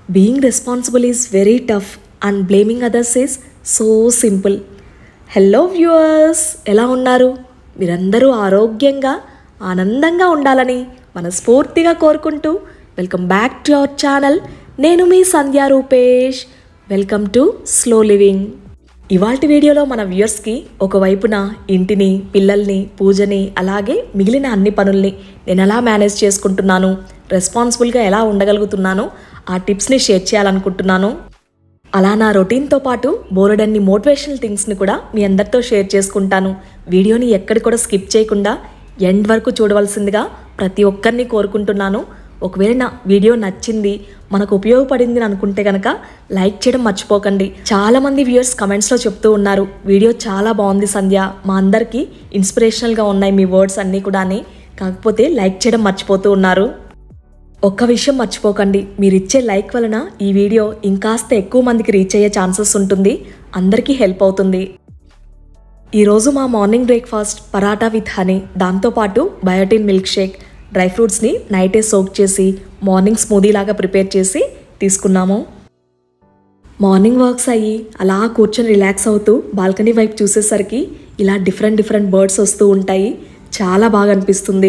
Being responsible is very tough and blaming others is so simple hello viewers ఎలా ఉన్నారు మీరందరూ ఆరోగ్యంగా ఆనందంగా ఉండాలని మనస్ఫూర్తిగా కోరుకుంటూ welcome back to our channel నేను మీ Sandhya Rupesh welcome to slow living ఇవాల్టి వీడియోలో మన వ్యూయర్స్కి ఒకవైపున ఇంటిని పిల్లల్ని పూజని అలాగే మిగిలిన అన్ని పనుల్ని నేను ఎలా మేనేజ్ చేసుకుంటున్నాను రెస్పాన్సిబుల్గా ఎలా ఉండగలుగుతున్నాను ఆ టిప్స్ని షేర్ చేయాలనుకుంటున్నాను అలా నా రొటీన్తో పాటు బోలెడన్ని మోటివేషనల్ థింగ్స్ని కూడా మీ అందరితో షేర్ చేసుకుంటాను వీడియోని ఎక్కడి కూడా స్కిప్ చేయకుండా ఎండ్ వరకు చూడవలసిందిగా ప్రతి ఒక్కరిని కోరుకుంటున్నాను ఒకవేళ నా వీడియో నచ్చింది మనకు ఉపయోగపడింది అని అనుకుంటే కనుక లైక్ చేయడం మర్చిపోకండి చాలా మంది వ్యూయర్స్ కమెంట్స్లో చెప్తూ ఉన్నారు వీడియో చాలా బాగుంది సంధ్య మా అందరికీ ఇన్స్పిరేషనల్గా ఉన్నాయి మీ వర్డ్స్ అన్నీ కూడా కాకపోతే లైక్ చేయడం మర్చిపోతూ ఉన్నారు ఒక్క విషయం మర్చిపోకండి మీరు ఇచ్చే లైక్ వలన ఈ వీడియో ఇంకాస్త ఎక్కువ మందికి రీచ్ అయ్యే ఛాన్సెస్ ఉంటుంది అందరికీ హెల్ప్ అవుతుంది ఈరోజు మా morning breakfast paratha with honey దాంతోపాటు బయోటిన్ మిల్క్ షేక్ డ్రై ఫ్రూట్స్ని నైటే సోక్ చేసి మార్నింగ్ స్మూదీ లాగా ప్రిపేర్ చేసి తీసుకున్నాము మార్నింగ్ వర్క్స్ అయ్యి అలా కూర్చొని రిలాక్స్ అవుతూ బాల్కనీ వైపు చూసేసరికి ఇలా డిఫరెంట్ డిఫరెంట్ బర్డ్స్ వస్తూ ఉంటాయి చాలా బాగా అనిపిస్తుంది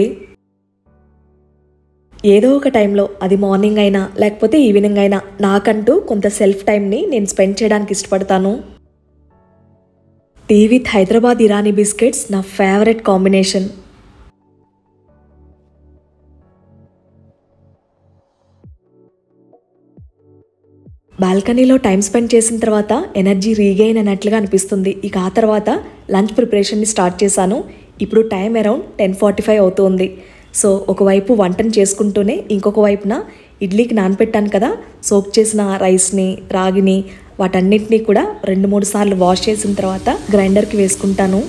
ఏదో ఒక టైంలో అది మార్నింగ్ అయినా లేకపోతే ఈవినింగ్ అయినా నాకంటూ కొంత సెల్ఫ్ టైంని నేను స్పెండ్ చేయడానికి ఇష్టపడతాను tea with Hyderabad Irani biscuits నా ఫేవరెట్ కాంబినేషన్ బాల్కనీలో టైం స్పెండ్ చేసిన తర్వాత ఎనర్జీ రీగెయిన్ అయినట్లుగా అనిపిస్తుంది ఇక ఆ తర్వాత లంచ్ ప్రిపరేషన్ని స్టార్ట్ చేశాను ఇప్పుడు time around ten forty five అవుతుంది సో ఒకవైపు వంటను చేసుకుంటూనే ఇంకొక వైపున ఇడ్లీకి నానపెట్టాను కదా సోక్ చేసిన రైస్ని రాగిని వాటన్నిటినీ కూడా రెండు మూడు సార్లు వాష్ చేసిన తర్వాత గ్రైండర్కి వేసుకుంటాను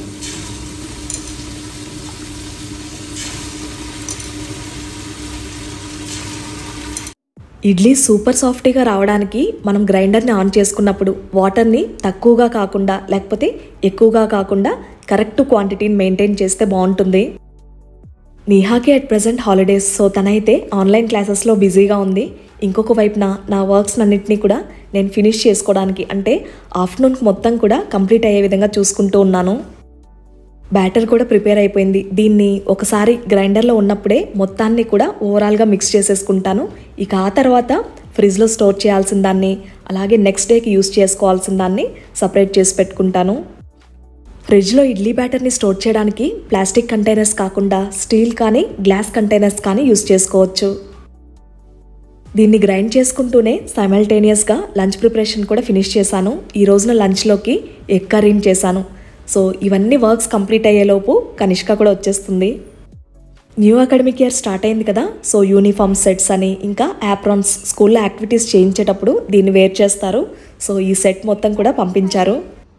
ఇడ్లీ సూపర్ సాఫ్ట్గా రావడానికి మనం గ్రైండర్ని ఆన్ చేసుకున్నప్పుడు వాటర్ని తక్కువగా కాకుండా లేకపోతే ఎక్కువగా కాకుండా కరెక్ట్ క్వాంటిటీని మెయింటైన్ చేస్తే బాగుంటుంది నేహాకి అట్ ప్రజెంట్ హాలిడేస్ సో తనైతే ఆన్లైన్ క్లాసెస్లో బిజీగా ఉంది ఇంకొక వైపున నా వర్క్స్ అన్నింటినీ కూడా నేను ఫినిష్ చేసుకోవడానికి అంటే ఆఫ్టర్నూన్కి మొత్తం కూడా కంప్లీట్ అయ్యే విధంగా చూసుకుంటూ ఉన్నాను బ్యాటర్ కూడా ప్రిపేర్ అయిపోయింది దీన్ని ఒకసారి గ్రైండర్లో ఉన్నప్పుడే మొత్తాన్ని కూడా ఓవరాల్గా మిక్స్ చేసేసుకుంటాను ఇక ఆ తర్వాత ఫ్రిడ్జ్లో స్టోర్ చేయాల్సిన దాన్ని అలాగే నెక్స్ట్ డేకి యూస్ చేసుకోవాల్సిన దాన్ని సపరేట్ చేసి పెట్టుకుంటాను ఫ్రిడ్జ్లో ఇడ్లీ బ్యాటర్ని స్టోర్ చేయడానికి ప్లాస్టిక్ కంటైనర్స్ కాకుండా స్టీల్ కానీ గ్లాస్ కంటైనర్స్ కానీ యూస్ చేసుకోవచ్చు దీన్ని గ్రైండ్ చేసుకుంటూనే సైమల్టేనియస్గా లంచ్ ప్రిపరేషన్ కూడా ఫినిష్ చేశాను ఈ రోజున లంచ్లోకి ఎగ్ కర్రీని చేశాను సో ఇవన్నీ వర్క్స్ కంప్లీట్ అయ్యేలోపు కనిష్క కూడా వచ్చేస్తుంది న్యూ అకాడమిక్ ఇయర్ స్టార్ట్ అయింది కదా సో యూనిఫామ్ సెట్స్ అని ఇంకా యాప్రాన్స్ స్కూల్లో యాక్టివిటీస్ చేయించేటప్పుడు దీన్ని వేర్ చేస్తారు సో ఈ సెట్ మొత్తం కూడా పంపించారు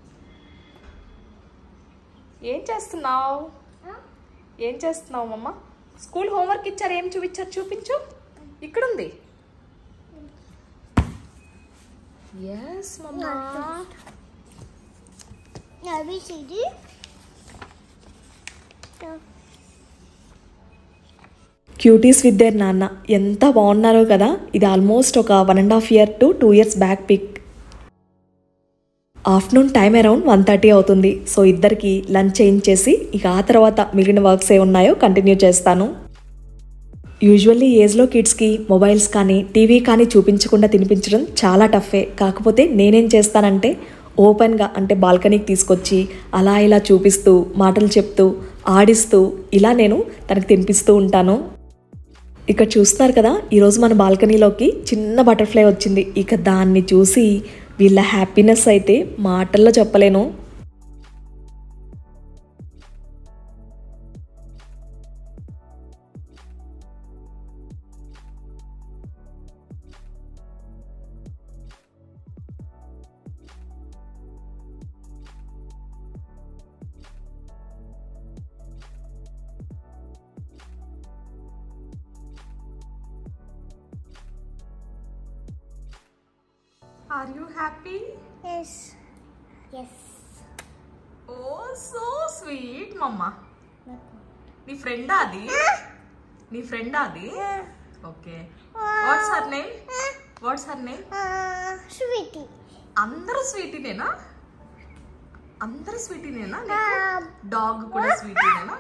ఏం చేస్తున్నావు ఏం చేస్తున్నావు మమ్మ స్కూల్ హోంవర్క్ ఇచ్చారు ఏం చూపించారు చూపించు ఇక్కడుంది ఎస్ మమ్మా ABCD. క్యూటీస్ విత్ దేర్ నాన్న ఎంత బాగున్నారో కదా ఇది ఆల్మోస్ట్ ఒక one and half year to two years back pick afternoon time around one thirty అవుతుంది సో ఇద్దరికి లంచ్ చేయించేసి ఇక ఆ తర్వాత మిగిలిన వర్క్స్ ఏ ఉన్నాయో కంటిన్యూ చేస్తాను యూజువల్లీ ఏజ్లో కిడ్స్కి మొబైల్స్ కానీ టీవీ కానీ చూపించకుండా తినిపించడం చాలా టఫే కాకపోతే నేనేం చేస్తానంటే ఓపెన్గా అంటే బాల్కనీకి తీసుకొచ్చి అలా ఇలా చూపిస్తూ మాటలు చెప్తూ ఆడిస్తూ ఇలా నేను తనకు తినిపిస్తూ ఉంటాను ఇక్కడ చూస్తున్నారు కదా ఈరోజు మన బాల్కనీలోకి చిన్న బటర్ఫ్లై వచ్చింది ఇక దాన్ని చూసి వీళ్ళ హ్యాపీనెస్ అయితే మాటల్లో చెప్పలేను Are you happy? Yes. Yes. Oh, so sweet, mama. నీ ఫ్రెండా అది నీ ఫ్రెండా అది okay what's her name what's her name Uh, sweetie. అందరూ స్వీటీనేనా అందరూ స్వీటీనేనా Um, డాగ్ కూడా స్వీటీనేనా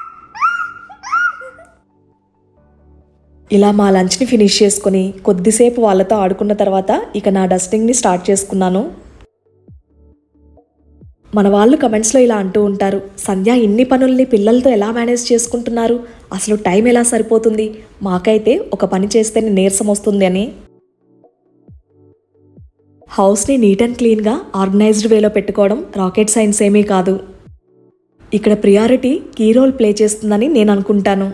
ఇలా మా లంచ్ని ఫినిష్ చేసుకొని కొద్దిసేపు వాళ్ళతో ఆడుకున్న తర్వాత ఇక నా డస్టింగ్ని స్టార్ట్ చేసుకున్నాను మన వాళ్ళు కమెంట్స్లో ఇలా అంటూ ఉంటారు సంధ్య ఇన్ని పనుల్ని పిల్లలతో ఎలా మేనేజ్ చేసుకుంటున్నారు అసలు టైం ఎలా సరిపోతుంది మాకైతే ఒక పని చేస్తేనే నీరసం వస్తుంది అని హౌస్ని నీట్ అండ్ క్లీన్గా ఆర్గనైజ్డ్ వేలో పెట్టుకోవడం రాకెట్ సైన్స్ ఏమీ కాదు ఇక్కడ ప్రియారిటీ కీ రోల్ ప్లే చేస్తుందని నేను అనుకుంటాను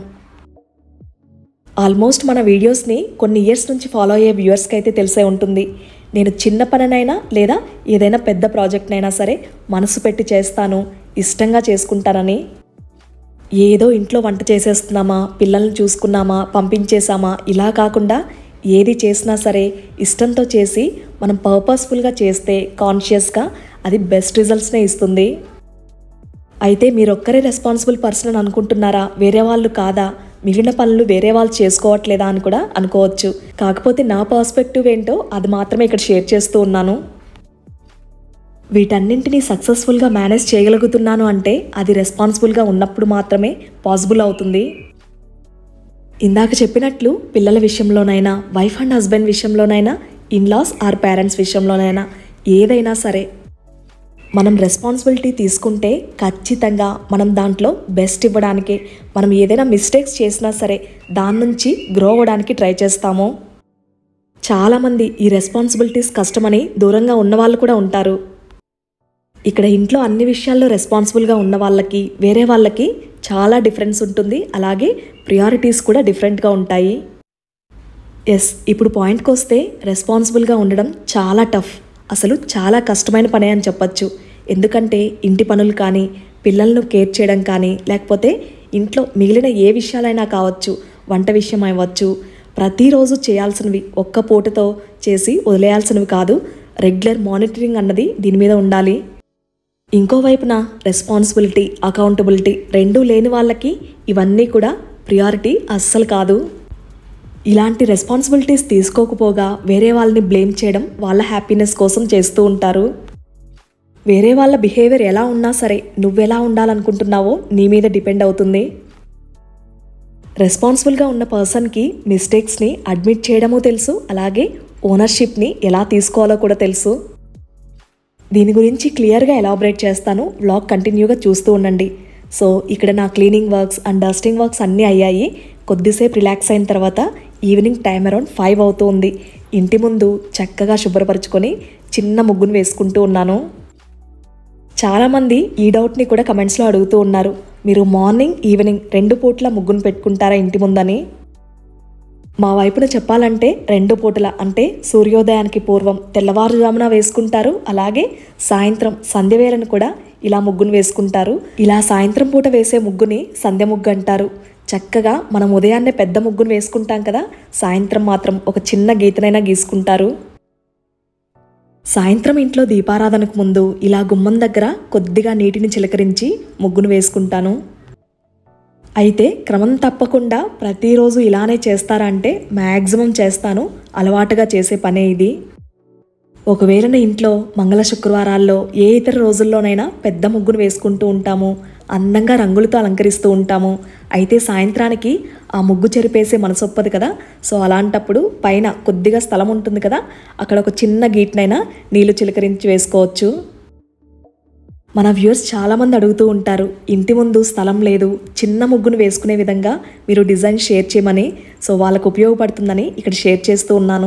ఆల్మోస్ట్ మన వీడియోస్ని కొన్ని ఇయర్స్ నుంచి ఫాలో అయ్యే వ్యూవర్స్కి అయితే తెలిసే ఉంటుంది నేను చిన్న పనినైనా లేదా ఏదైనా పెద్ద ప్రాజెక్ట్నైనా సరే మనసు పెట్టి చేస్తాను ఇష్టంగా చేసుకుంటానని ఏదో ఇంట్లో వంట చేసేస్తున్నామా పిల్లల్ని చూసుకున్నామా పంపించేసామా ఇలా కాకుండా ఏది చేసినా సరే ఇష్టంతో చేసి మనం పర్పస్ఫుల్గా చేస్తే కాన్షియస్గా అది బెస్ట్ రిజల్ట్స్నే ఇస్తుంది అయితే మీరొక్కరే రెస్పాన్సిబుల్ పర్సన్ అని అనుకుంటున్నారా వేరే వాళ్ళు కాదా మిగిలిన పనులు వేరే వాళ్ళు చేసుకోవట్లేదా అని కూడా అనుకోవచ్చు కాకపోతే నా పర్స్పెక్టివ్ ఏంటో అది మాత్రమే ఇక్కడ షేర్ చేస్తూ ఉన్నాను వీటన్నింటినీ సక్సెస్ఫుల్గా మేనేజ్ చేయగలుగుతున్నాను అంటే అది రెస్పాన్సిబుల్గా ఉన్నప్పుడు మాత్రమే పాసిబుల్ అవుతుంది ఇందాక చెప్పినట్లు పిల్లల విషయంలోనైనా వైఫ్ అండ్ హస్బెండ్ విషయంలోనైనా ఇన్లాస్ ఆర్ పేరెంట్స్ విషయంలోనైనా ఏదైనా సరే మనం రెస్పాన్సిబిలిటీ తీసుకుంటే ఖచ్చితంగా మనం దాంట్లో బెస్ట్ ఇవ్వడానికి మనం ఏదైనా మిస్టేక్స్ చేసినా సరే దాని నుంచి గ్రో అవ్వడానికి ట్రై చేస్తాము చాలామంది ఈ రెస్పాన్సిబిలిటీస్ కష్టమని దూరంగా ఉన్న వాళ్ళు కూడా ఉంటారు ఇక్కడ ఇంట్లో అన్ని విషయాల్లో రెస్పాన్సిబుల్గా ఉన్న వాళ్ళకి వేరే వాళ్ళకి చాలా డిఫరెన్స్ ఉంటుంది అలాగే ప్రియారిటీస్ కూడా డిఫరెంట్గా ఉంటాయి ఎస్ ఇప్పుడు పాయింట్కి వస్తే రెస్పాన్సిబుల్గా ఉండడం చాలా టఫ్ అసలు చాలా కష్టమైన పనే అని చెప్పచ్చు ఎందుకంటే ఇంటి పనులు కానీ పిల్లలను కేర్ చేయడం కానీ లేకపోతే ఇంట్లో మిగిలిన ఏ విషయాలైనా కావచ్చు వంట విషయం అవ్వచ్చు ప్రతిరోజు చేయాల్సినవి ఒక్క పూటతో చేసి వదిలేయాల్సినవి కాదు రెగ్యులర్ మానిటరింగ్ అన్నది దీని మీద ఉండాలి ఇంకోవైపున రెస్పాన్సిబిలిటీ అకౌంటబిలిటీ రెండూ లేని వాళ్ళకి ఇవన్నీ కూడా ప్రియారిటీ అస్సలు కాదు ఇలాంటి రెస్పాన్సిబిలిటీస్ తీసుకోకపోగా వేరే వాళ్ళని బ్లేమ్ చేయడం వాళ్ళ హ్యాపీనెస్ కోసం చేస్తూ ఉంటారు వేరే వాళ్ళ బిహేవియర్ ఎలా ఉన్నా సరే నువ్వెలా ఉండాలనుకుంటున్నావో నీ మీద డిపెండ్ అవుతుంది రెస్పాన్సిబుల్గా ఉన్న పర్సన్కి మిస్టేక్స్ని అడ్మిట్ చేయడము తెలుసు అలాగే ఓనర్షిప్ని ఎలా తీసుకోవాలో కూడా తెలుసు దీని గురించి క్లియర్గా ఎలాబరేట్ చేస్తాను వ్లాగ్ కంటిన్యూగా చూస్తూ ఉండండి సో ఇక్కడ నా cleaning works and dusting works అన్నీ అయ్యాయి కొద్దిసేపు రిలాక్స్ అయిన తర్వాత ఈవినింగ్ టైం అరౌండ్ ఫైవ్ అవుతుంది ఇంటి ముందు చక్కగా శుభ్రపరచుకొని చిన్న ముగ్గును వేసుకుంటూ ఉన్నాను చాలామంది ఈ డౌట్ని కూడా కమెంట్స్లో అడుగుతూ ఉన్నారు మీరు మార్నింగ్ ఈవినింగ్ రెండు పూట్ల ముగ్గును పెట్టుకుంటారా ఇంటి ముందని మా వైపున చెప్పాలంటే రెండు పూటల అంటే సూర్యోదయానికి పూర్వం తెల్లవారుజామున వేసుకుంటారు అలాగే సాయంత్రం సంధ్యవేళను కూడా ఇలా ముగ్గును వేసుకుంటారు ఇలా సాయంత్రం పూట వేసే ముగ్గుని సంధ్య ముగ్గు అంటారు చక్కగా మనం ఉదయాన్నే పెద్ద ముగ్గును వేసుకుంటాం కదా సాయంత్రం మాత్రం ఒక చిన్న గీతనైనా గీసుకుంటారు సాయంత్రం ఇంట్లో దీపారాధనకు ముందు ఇలా గుమ్మం దగ్గర కొద్దిగా నీటిని చిలకరించి ముగ్గును వేసుకుంటాను అయితే క్రమం తప్పకుండా ప్రతిరోజు ఇలానే చేస్తారా అంటే మ్యాక్సిమం చేస్తాను అలవాటుగా చేసే పనే ఇది ఒకవేళ నా ఇంట్లో మంగళ శుక్రవారాల్లో ఏ ఇతర రోజుల్లోనైనా పెద్ద ముగ్గును వేసుకుంటూ ఉంటాము అందంగా రంగులతో అలంకరిస్తూ ఉంటాము అయితే సాయంత్రానికి ఆ ముగ్గు చెరిపేసే మనసొప్పదు కదా సో అలాంటప్పుడు పైన కొద్దిగా స్థలం ఉంటుంది కదా అక్కడ ఒక చిన్న గీట్నైనా నీళ్లు చిలకరించి వేసుకోవచ్చు మన వ్యూవర్స్ చాలామంది అడుగుతూ ఉంటారు ఇంటి ముందు స్థలం లేదు చిన్న ముగ్గును వేసుకునే విధంగా మీరు డిజైన్ షేర్ చేయమని సో వాళ్ళకు ఉపయోగపడుతుందని ఇక్కడ షేర్ చేస్తూ ఉన్నాను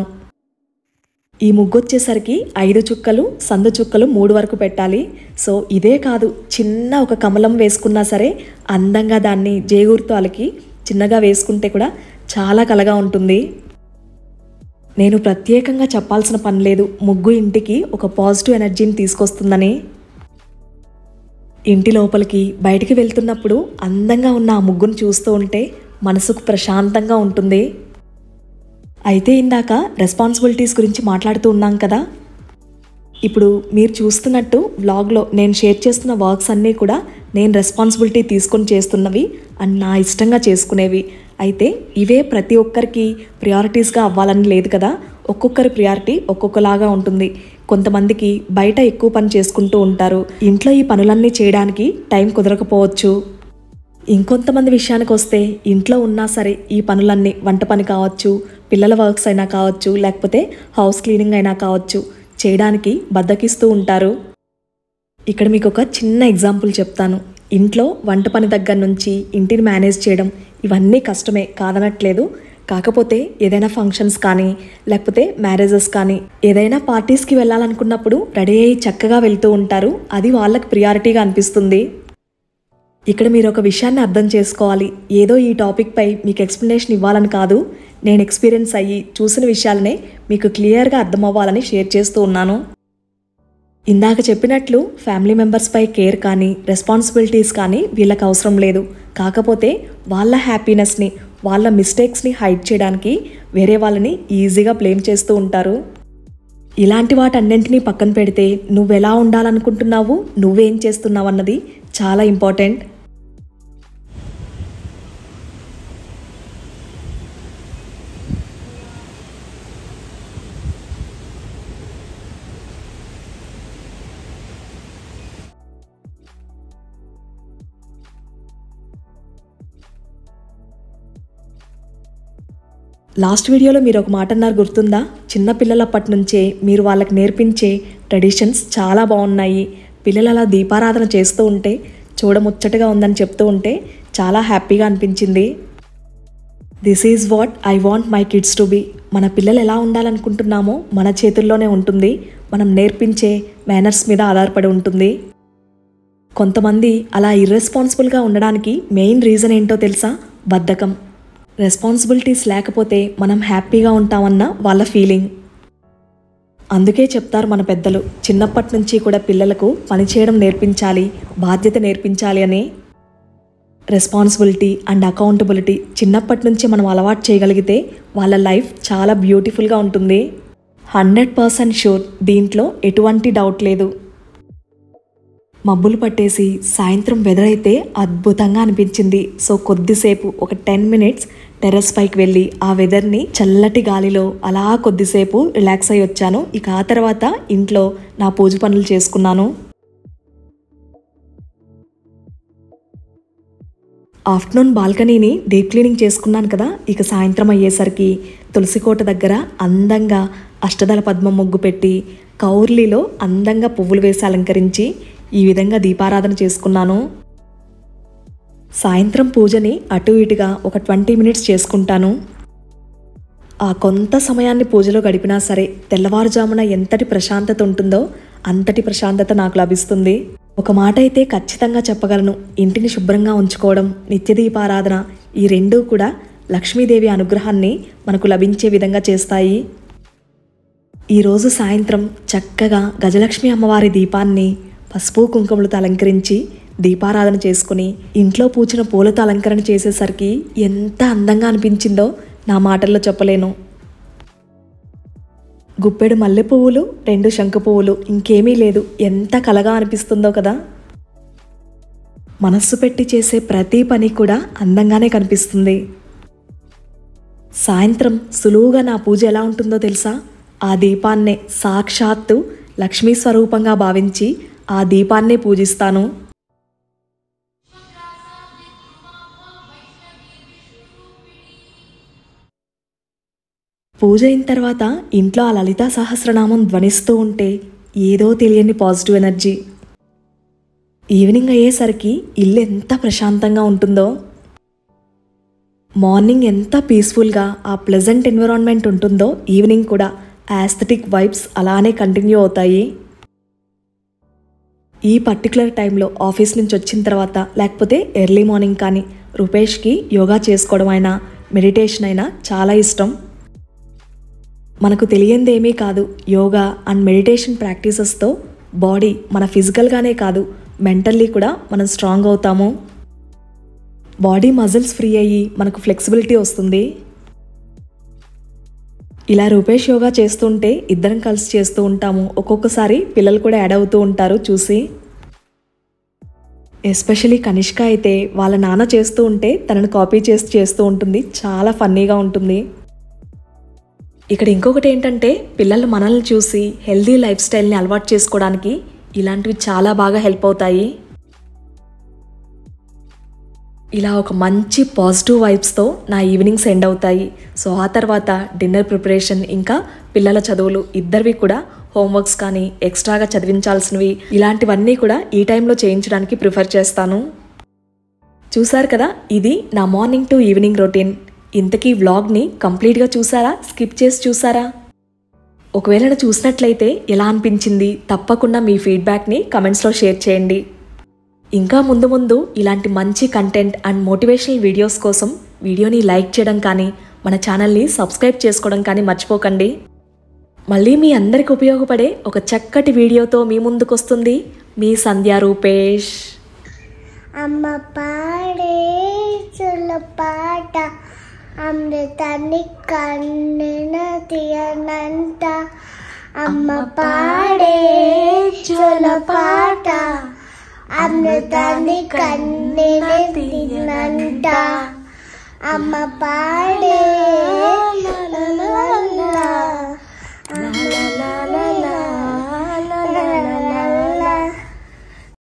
ఈ ముగ్గు వచ్చేసరికి ఐదు చుక్కలు సందు చుక్కలు మూడు వరకు పెట్టాలి సో ఇదే కాదు చిన్న ఒక కమలం వేసుకున్నా సరే అందంగా దాన్ని జేగురుతో అలికి చిన్నగా వేసుకుంటే కూడా చాలా కలగా ఉంటుంది నేను ప్రత్యేకంగా చెప్పాల్సిన పని లేదు ముగ్గు ఇంటికి ఒక పాజిటివ్ ఎనర్జీని తీసుకొస్తుందని ఇంటి లోపలికి బయటికి వెళ్తున్నప్పుడు అందంగా ఉన్న ఆ ముగ్గును చూస్తూ ఉంటే మనసుకు ప్రశాంతంగా ఉంటుంది అయితే ఇందాక రెస్పాన్సిబిలిటీస్ గురించి మాట్లాడుతూ ఉన్నాం కదా ఇప్పుడు మీరు చూస్తున్నట్టు వ్లాగ్లో నేను షేర్ చేస్తున్న వర్క్స్ అన్నీ కూడా నేను రెస్పాన్సిబిలిటీ తీసుకొని చేస్తున్నవి అండ్ నా ఇష్టంగా చేసుకునేవి అయితే ఇవే ప్రతి ఒక్కరికి ప్రియారిటీస్గా అవ్వాలని లేదు కదా ఒక్కొక్కరి ప్రియారిటీ ఒక్కొక్కలాగా ఉంటుంది కొంతమందికి బయట ఎక్కువ పని చేసుకుంటూ ఉంటారు ఇంట్లో ఈ పనులన్నీ చేయడానికి టైం కుదరకపోవచ్చు ఇంకొంతమంది విషయానికి వస్తే ఇంట్లో ఉన్నా సరే ఈ పనులన్నీ వంట పని కావచ్చు పిల్లల వర్క్స్ అయినా కావచ్చు లేకపోతే హౌస్ క్లీనింగ్ అయినా కావచ్చు చేయడానికి బద్దకిస్తూ ఉంటారు ఇక్కడ మీకు ఒక చిన్న ఎగ్జాంపుల్ చెప్తాను ఇంట్లో వంట పని దగ్గర నుంచి ఇంటిని మేనేజ్ చేయడం ఇవన్నీ కష్టమే కాదనట్లేదు కాకపోతే ఏదైనా ఫంక్షన్స్ కానీ లేకపోతే మ్యారేజెస్ కానీ ఏదైనా పార్టీస్కి వెళ్ళాలనుకున్నప్పుడు రెడీ అయ్యి చక్కగా వెళ్తూ ఉంటారు అది వాళ్ళకి ప్రియారిటీగా అనిపిస్తుంది ఇక్కడ మీరు ఒక విషయాన్ని అర్థం చేసుకోవాలి ఏదో ఈ టాపిక్పై మీకు ఎక్స్ప్లెనేషన్ ఇవ్వాలని కాదు నేను ఎక్స్పీరియన్స్ అయ్యి చూసిన విషయాలనే మీకు క్లియర్గా అర్థమవ్వాలని షేర్ చేస్తూ ఉన్నాను ఇందాక చెప్పినట్లు ఫ్యామిలీ మెంబర్స్పై కేర్ కానీ రెస్పాన్సిబిలిటీస్ కానీ వీళ్ళకి అవసరం లేదు కాకపోతే వాళ్ళ హ్యాపీనెస్ని వాళ్ళ మిస్టేక్స్ని హైడ్ చేయడానికి వేరే వాళ్ళని ఈజీగా బ్లేమ్ చేస్తూ ఉంటారు ఇలాంటి వాటన్నింటినీ పక్కన పెడితే నువ్వెలా ఉండాలనుకుంటున్నావు నువ్వేం చేస్తున్నావు అన్నది చాలా ఇంపార్టెంట్ లాస్ట్ వీడియోలో మీరు ఒక మాట అన్నారు గుర్తుందా చిన్న పిల్లలప్పటి నుంచే మీరు వాళ్ళకి నేర్పించే ట్రెడిషన్స్ చాలా బాగున్నాయి పిల్లలు అలా దీపారాధన చేస్తూ ఉంటే చూడముచ్చటగా ఉందని చెప్తూ ఉంటే చాలా హ్యాపీగా అనిపించింది this is what I want my kids to be మన పిల్లలు ఎలా ఉండాలనుకుంటున్నామో మన చేతుల్లోనే ఉంటుంది మనం నేర్పించే మేనర్స్ మీద ఆధారపడి ఉంటుంది కొంతమంది అలా ఇర్రెస్పాన్సిబుల్గా ఉండడానికి మెయిన్ రీజన్ ఏంటో తెలుసా బద్ధకం రెస్పాన్సిబిలిటీస్ లేకపోతే మనం హ్యాపీగా ఉంటామన్న వాళ్ళ ఫీలింగ్ అందుకే చెప్తారు మన పెద్దలు చిన్నప్పటి నుంచి కూడా పిల్లలకు పని చేయడం నేర్పించాలి బాధ్యత నేర్పించాలి అని రెస్పాన్సిబిలిటీ అండ్ అకౌంటబిలిటీ చిన్నప్పటి నుంచి మనం అలవాటు చేయగలిగితే వాళ్ళ లైఫ్ చాలా బ్యూటిఫుల్గా ఉంటుంది హండ్రెడ్ పర్సెంట్ షూర్ దీంట్లో ఎటువంటి డౌట్ లేదు మబ్బులు పట్టేసి సాయంత్రం వెదర్ అయితే అద్భుతంగా అనిపించింది సో కొద్దిసేపు ఒక టెన్ మినిట్స్ టెర్రస్ పైకి వెళ్ళి ఆ వెదర్ని చల్లటి గాలిలో అలా కొద్దిసేపు రిలాక్స్ అయ్యి వచ్చాను ఇక ఆ తర్వాత ఇంట్లో నా పూజ పనులు చేసుకున్నాను ఆఫ్టర్నూన్ బాల్కనీని డీప్ క్లీనింగ్ చేసుకున్నాను కదా ఇక సాయంత్రం అయ్యేసరికి తులసికోట దగ్గర అందంగా అష్టదళ పద్మం ముగ్గు పెట్టి కౌర్లీలో అందంగా పువ్వులు వేసి అలంకరించి ఈ విధంగా దీపారాధన చేసుకున్నాను సాయంత్రం పూజని అటు ఇటుగా ఒక ట్వంటీ మినిట్స్ చేసుకుంటాను ఆ కొంత సమయాన్ని పూజలో గడిపినా సరే తెల్లవారుజామున ఎంతటి ప్రశాంతత ఉంటుందో అంతటి ప్రశాంతత నాకు లభిస్తుంది ఒక మాట అయితే ఖచ్చితంగా చెప్పగలను ఇంటిని శుభ్రంగా ఉంచుకోవడం నిత్య దీపారాధన ఈ రెండూ కూడా లక్ష్మీదేవి అనుగ్రహాన్ని మనకు లభించే విధంగా చేస్తాయి ఈరోజు సాయంత్రం చక్కగా గజలక్ష్మి అమ్మవారి దీపాన్ని పసుపు కుంకుమలతో అలంకరించి దీపారాధన చేసుకుని ఇంట్లో పూచిన పూలతో అలంకరణ చేసేసరికి ఎంత అందంగా అనిపించిందో నా మాటల్లో చెప్పలేను గుప్పెడు మల్లె పువ్వులు రెండు శంఖ పువ్వులు ఇంకేమీ లేదు ఎంత కలగా అనిపిస్తుందో కదా మనస్సు పెట్టి చేసే ప్రతి పని కూడా అందంగానే కనిపిస్తుంది సాయంత్రం సులువుగా నా పూజ ఎలా ఉంటుందో తెలుసా ఆ దీపాన్నే సాక్షాత్తు లక్ష్మీ స్వరూపంగా భావించి ఆ దీపాన్నే పూజిస్తాను పూజ అయిన తర్వాత ఇంట్లో ఆ లలితా సహస్రనామం ధ్వనిస్తూ ఉంటే ఏదో తెలియని పాజిటివ్ ఎనర్జీ ఈవినింగ్ అయ్యేసరికి ఇల్లు ఎంత ప్రశాంతంగా ఉంటుందో మార్నింగ్ ఎంత పీస్ఫుల్గా ఆ ప్లెజెంట్ ఎన్విరాన్మెంట్ ఉంటుందో ఈవినింగ్ కూడా యాస్థెటిక్ వైబ్స్ అలానే కంటిన్యూ అవుతాయి ఈ పర్టికులర్ టైంలో ఆఫీస్ నుంచి వచ్చిన తర్వాత లేకపోతే ఎర్లీ మార్నింగ్ కానీ రూపేష్కి యోగా చేసుకోవడం అయినా మెడిటేషన్ అయినా చాలా ఇష్టం మనకు తెలియందేమీ కాదు యోగా అండ్ మెడిటేషన్ ప్రాక్టీసెస్తో బాడీ మన ఫిజికల్గానే కాదు మెంటల్లీ కూడా మనం స్ట్రాంగ్ అవుతాము బాడీ మజిల్స్ ఫ్రీ అయ్యి మనకు ఫ్లెక్సిబిలిటీ వస్తుంది ఇలా రూపేష్ యోగా చేస్తుంటే ఇద్దరం కలిసి చేస్తూ ఉంటాము ఒక్కొక్కసారి పిల్లలు కూడా యాడ్ అవుతూ ఉంటారు చూసి ఎస్పెషలీ కనిష్క అయితే వాళ్ళ నాన్న చేస్తూ ఉంటే తనను కాపీ చేసి చేస్తూ ఉంటుంది చాలా ఫన్నీగా ఉంటుంది ఇక్కడ ఇంకొకటి ఏంటంటే పిల్లలు మనల్ని చూసి హెల్దీ లైఫ్ స్టైల్ని అలవాటు చేసుకోవడానికి ఇలాంటివి చాలా బాగా హెల్ప్ అవుతాయి ఇలా ఒక మంచి పాజిటివ్ వైబ్స్తో నా ఈవినింగ్స్ ఎండ్ అవుతాయి సో ఆ తర్వాత డిన్నర్ ప్రిపరేషన్ ఇంకా పిల్లల చదువులు ఇద్దరివి కూడా హోంవర్క్స్ కానీ ఎక్స్ట్రాగా చదివించాల్సినవి ఇలాంటివన్నీ కూడా ఈ టైంలో చేయించడానికి ప్రిఫర్ చేస్తాను చూసారు కదా ఇది నా మార్నింగ్ టు ఈవినింగ్ రొటీన్ ఇంతకీ వ్లాగ్ని కంప్లీట్గా చూసారా స్కిప్ చేసి చూసారా ఒకవేళ చూసినట్లయితే ఎలా అనిపించింది తప్పకుండా మీ ఫీడ్బ్యాక్ని కమెంట్స్లో షేర్ చేయండి ఇంకా ముందు ముందు ఇలాంటి మంచి కంటెంట్ అండ్ మోటివేషనల్ వీడియోస్ కోసం వీడియోని లైక్ చేయడం కానీ మన ఛానల్ని సబ్స్క్రైబ్ చేసుకోవడం కానీ మర్చిపోకండి మళ్ళీ మీ అందరికి ఉపయోగపడే ఒక చక్కటి వీడియోతో మీ ముందుకు వస్తుంది మీ సంధ్యా రూపేష్ అమ్మ పాడే చుల పాట అమృతాన్ని కన్నున తీయనంట అమ్మ పాడే చుల పాట అమృతాన్ని కన్నున తీయనంట అమ్మ పాడే లా లా లా